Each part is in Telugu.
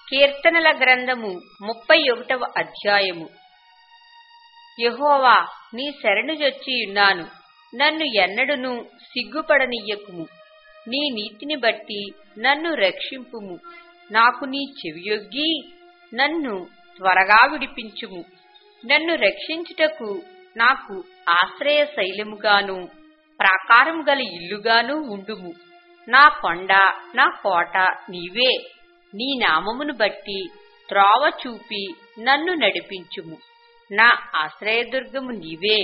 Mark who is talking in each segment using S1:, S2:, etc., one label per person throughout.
S1: కీర్తనల గ్రంథము ముప్పై ఒకటవ అధ్యాయము యహోవా నీ శరణు జొచ్చియున్నాను నన్ను ఎన్నడును సిగ్గుపడనియ్యకుము నీ నీతిని బట్టి నన్ను రక్షింపుము నాకు నీ చెవియొగ్గి నన్ను త్వరగా విడిపించుము నన్ను రక్షించుటకు నాకు ఆశ్రయ శైలముగాను ప్రాకారము గల ఇల్లుగాను ఉండుము నా కొండ నా కోట నీవే నీ నామమును బట్టి త్రోవ చూపి నన్ను నడిపించుము నా ఆశ్రయదుర్గము నీవే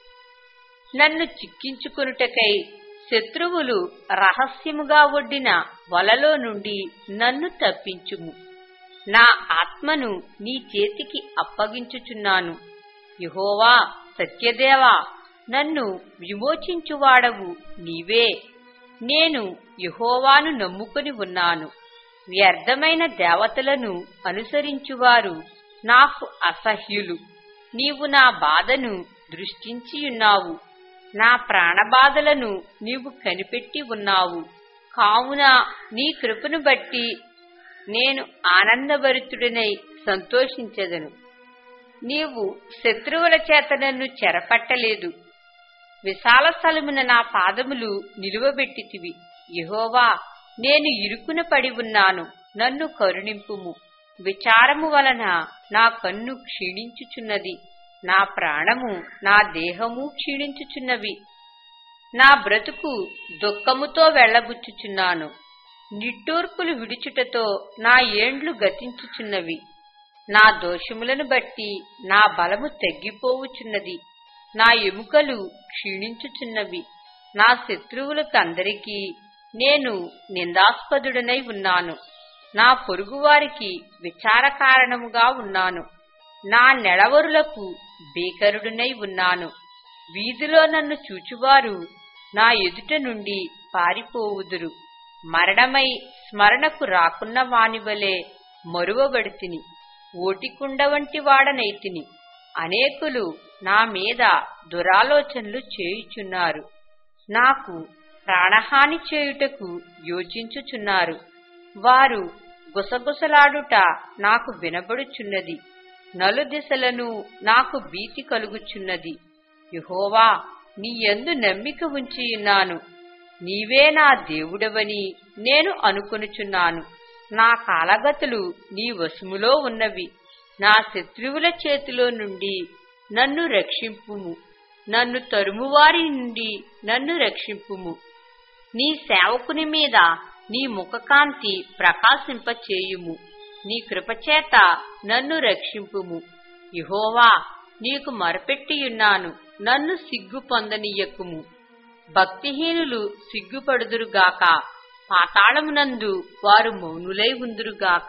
S1: నన్ను చిక్కించుకొనుటకై శత్రువులు రహస్యముగా ఒడ్డిన వలలో నుండి నన్ను తప్పించుము నా ఆత్మను నీ చేతికి అప్పగించుచున్నాను యహోవా సత్యదేవా నన్ను విమోచించువాడవు నీవే నేను యహోవాను నమ్ముకుని ఉన్నాను వ్యర్థమైన దేవతలను అనుసరించువారు నాకు అసహ్యులు నీవు నా బాధను దృష్టించియున్నావు నా ప్రాణబాధలను నీవు కనిపెట్టి ఉన్నావు కావున నీ కృపను బట్టి నేను ఆనందభరితుడినై సంతోషించెదను నీవు శత్రువుల చేత నన్ను చెరపట్టలేదు విశాల స్థలమున నా పాదములు నిలువబెట్టితివి యహోవా నేను ఇరుకున పడి ఉన్నాను నన్ను కరుణింపుము విచారము వలన నా కన్ను క్షీణించుచున్నది నా ప్రాణము నా దేహము క్షీణించుచున్నవి నా బ్రతుకు దుఃఖముతో వెళ్లబుచ్చుచున్నాను నిట్టూర్పులు విడుచుటతో నా ఏండ్లు గతించుచున్నవి నా దోషములను బట్టి నా బలము తగ్గిపోవుచున్నది నా ఎముకలు క్షీణించుచున్నవి నా శత్రువులకందరికీ నేను నిందాస్పదుడనై ఉన్నాను నా పొరుగువారికి విచార కారణముగా ఉన్నాను నా నెడవరులకు బేకరుడునై ఉన్నాను వీధిలో నన్ను చూచువారు నా ఎదుట నుండి పారిపోవుదురు మరణమై స్మరణకు రాకున్న వానివలే మరువబడితిని ఓటికుండ వంటి వాడనైతిని అనేకులు నా మీద దురాలోచనలు చేయుచున్నారు నాకు ప్రాణహాని చేయుటకు యోచించుచున్నారు వారు గుసగుసలాడుట నాకు వినబడుచున్నది నలుదిశలను నాకు భీతి కలుగుచున్నది యుహోవా నీ యందు నమ్మిక ఉంచియున్నాను నీవే నా దేవుడవని నేను అనుకొనుచున్నాను నా కాలగతులు నీ వశములో ఉన్నవి నా శత్రువుల చేతిలో నుండి నన్ను రక్షింపుము నన్ను తరుమువారి నుండి నన్ను రక్షింపుము నీ సేవకుని మీద నీ ముఖకాంతి ప్రకాశింపచేయుము నీ కృపచేత నన్ను రక్షింపుము ఇహోవా నీకు మరపెట్టియున్నాను నన్ను సిగ్గు పొందనీయకుము భక్తిహీనులు సిగ్గుపడుదురుగాక పాతాళమునందు వారు మౌనులై ఉందురుగాక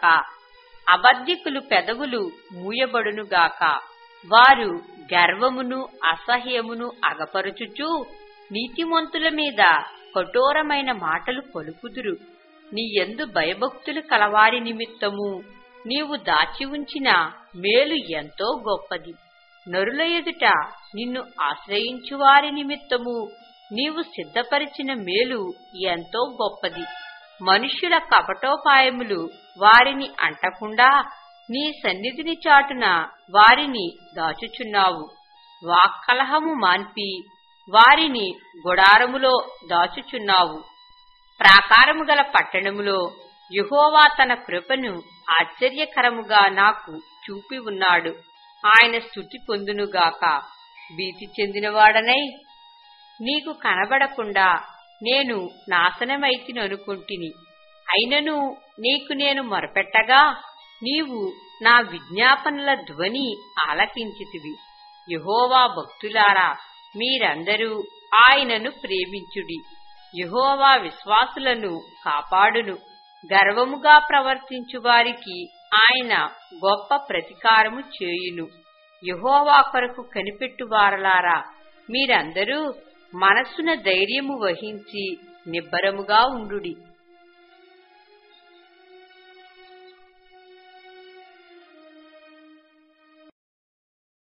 S1: అబద్ధికులు పెదవులు మూయబడునుగాక వారు గర్వమును అసహ్యమును అగపరుచుచూ నీతిమంతుల మీద కఠోరమైన మాటలు పలుకుదురు నీ ఎందు భయభక్తులు కలవారి నిమిత్తము నీవు దాచి ఉంచిన మేలు ఎంతో గొప్పది నరుల ఎదుట నిన్ను ఆశ్రయించువారి నిమిత్తము నీవు సిద్ధపరిచిన మేలు ఎంతో గొప్పది మనుష్యుల కపటోపాయములు వారిని అంటకుండా నీ సన్నిధిని చాటున వారిని దాచుచున్నావు వాక్కలహము మాన్పి వారిని గుడారములో దాచుచున్నావు ప్రాకారము గల పట్టణములో యుహోవా తన కృపను ఆశ్చర్యకరముగా నాకు చూపి ఉన్నాడు ఆయన స్థుతి పొందునుగాక భీతి చెందినవాడనై నీకు కనబడకుండా నేను నాశనమైతిని అనుకుంటుని అయినను నీకు నేను మొరపెట్టగా నీవు నా విజ్ఞాపనల ధ్వని ఆలకించితివి యహోవా భక్తులారా మీరందరూ ఆయనను ప్రేమించుడి యహోవా విశ్వాసులను కాపాడును గర్వముగా ప్రవర్తించు వారికి ఆయన గొప్ప ప్రతికారము చేయును యహోవా కొరకు కనిపెట్టువారలారా మీరందరూ మనస్సున ధైర్యము వహించి నిబ్బరముగా ఉండుడి